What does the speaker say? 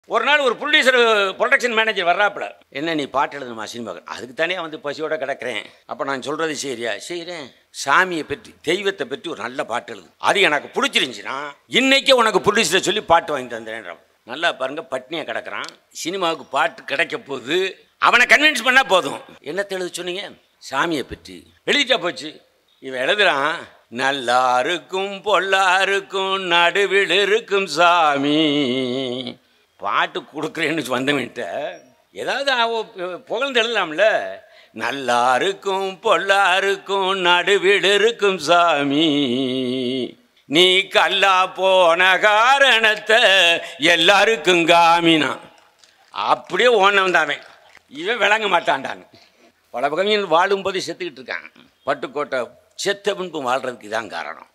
ஒரு நாள் ஒரு ப்ரொடியூசர் ப்ரொடக்ஷன் மேனேஜர் வர்றாப்புல என்ன நீ பாட்டு எழுதணுமா சினிமாக்கு அதுக்கு தானே வந்து பசியோட கிடக்கிறேன் அப்போ நான் சொல்கிறது சரியா செய்கிறேன் சாமியை பற்றி தெய்வத்தை பற்றி ஒரு நல்ல பாட்டு எழுது அது எனக்கு பிடிச்சிருந்துச்சுன்னா இன்னைக்கே உனக்கு ப்ரொடியூசரை சொல்லி பாட்டு வாங்கி தந்துடுறேன் நல்லா பாருங்க பட்னியை கிடக்குறான் சினிமாவுக்கு பாட்டு கிடைக்க போகுது அவனை கன்வின்ஸ் பண்ணா போதும் என்னத்தை எழுத சொன்னீங்க சாமியை பற்றி எழுதிட்டா போச்சு இவன் எழுதுறான் நல்லா இருக்கும் பொல்லா இருக்கும் நடுவில் இருக்கும் சாமி பாட்டு கொடுக்குறேன்னு வந்தவன்ட்ட ஏதாவது அவ புகழ்ந்து எழுதலாம்ல நல்லா இருக்கும் பொல்லா இருக்கும் நடுவில் இருக்கும் சாமி நீ கல்லா போன காரணத்தை எல்லாருக்கும் காமினா அப்படியே ஓனவன் தாவன் இவன் விளங்க மாட்டான்டான்னு பல கவிஞர்கள் வாழும்போது செத்துக்கிட்டு இருக்கான் பட்டுக்கோட்டை செத்த பின்பு வாழ்றதுக்கு இதான் காரணம்